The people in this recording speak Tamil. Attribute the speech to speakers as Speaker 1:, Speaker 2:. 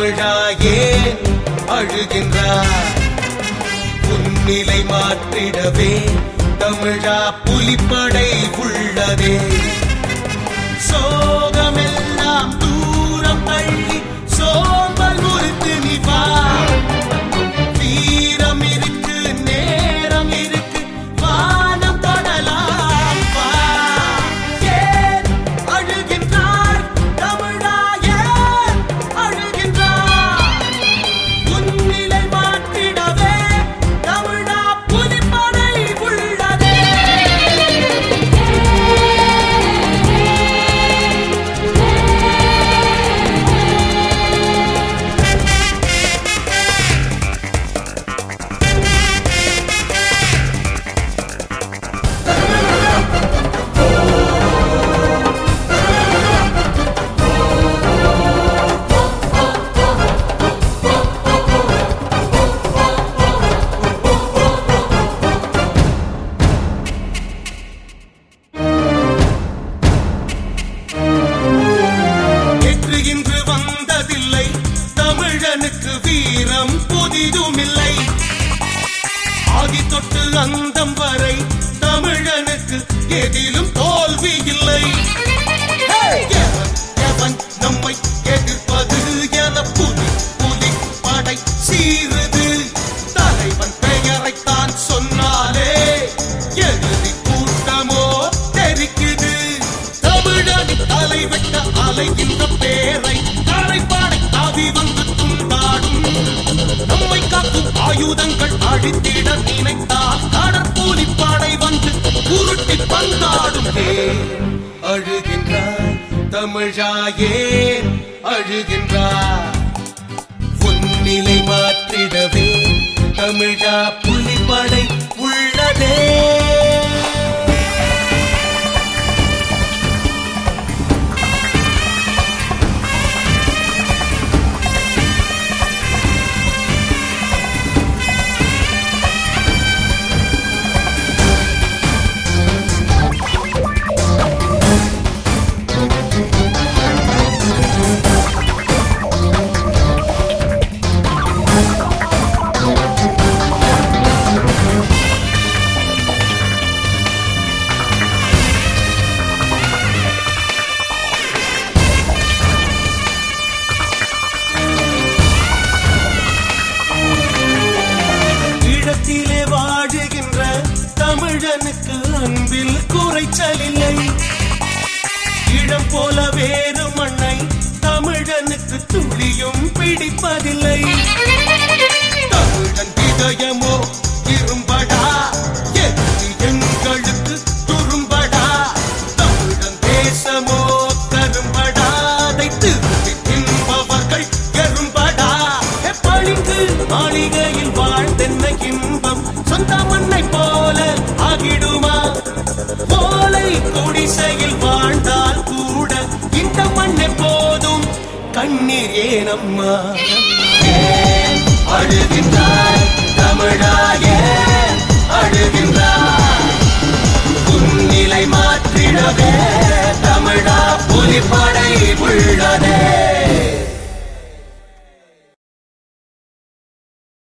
Speaker 1: தமிழாயே அழுகின்றார் உன்னிலை மாற்றிடவே தமிழா புலிப்படை உள்ளதே சோகமெல்லாம் தூரம் தள்ளி சோம்பல் முறித்து நீ வா வீரம் இருக்கு நேரம் இருக்கு வானம் தொடலாம் வா ஏன் அழுகின்றார் தமிழா ஏன் அழுகின்றார் உன்னிலை மாற்றிடவே தமிழா புலிப்படை உள்ளதே நேற்று இன்று வந்ததில்லை தமிழனுக்கு வீரம் புதிதுமில்லை ஆதி தொட்டு அந்தம் வரை தமிழனுக்கு எதிலும் தோல்வி இல்லை எவன் எவன் நம்மை எதிர்ப்பது என புலி புலி படை சீருது தலைவன் பெயரைத்தான் சொன்னாலே எதிரி கூட்டமோ தெரிக்குது தமிழனின் தலை வெட்ட அலைகின்ற பேரை கரைப்பாடை தாவி வந்து துண்டாடும் நம்மை காக்கும் ஆயுதங்கள் அழித்திட நினைத்தால் கடற்பூலி படை வந்து உருட்டி பந்தாடும் ஏன் அழுகின்றாய் தமிழாயே அழுகின்றாய் உன்னிலை மாற்றிடவே தமிழா புலிப்படை உள்ளதே ஈழத்திலே வாழுகின்ற தமிழனுக்கு அன்பில் குறைச்சலில்லை இடம் போல வேறு மண்ணை தமிழனுக்கு துளியும் பிடிப்பதில்லை தமிழன் இதயமோ இரும்படா எதிரி எங்களுக்கு துரும்படா தமிழன் தேசமோ கரும்படா அதை திருப்பி தின்பவர்கள் எறும்படா எப்பழிங்கு மாளிகையில் வாழ்ந்தென்ன இன்பம் சொந்த மண்ணை போல ஆகிடுமா போலை குடிசையில் வாழ்ந்தால் கூட இந்த மண்ணை போதும் கண்ணீர் ஏனம்மா ஏன் அழுகின்றாய் தமிழாயே அழுகின்றாய் உன்னிலை மாற்றிடவே தமிழா புலிப்படை உள்ளதே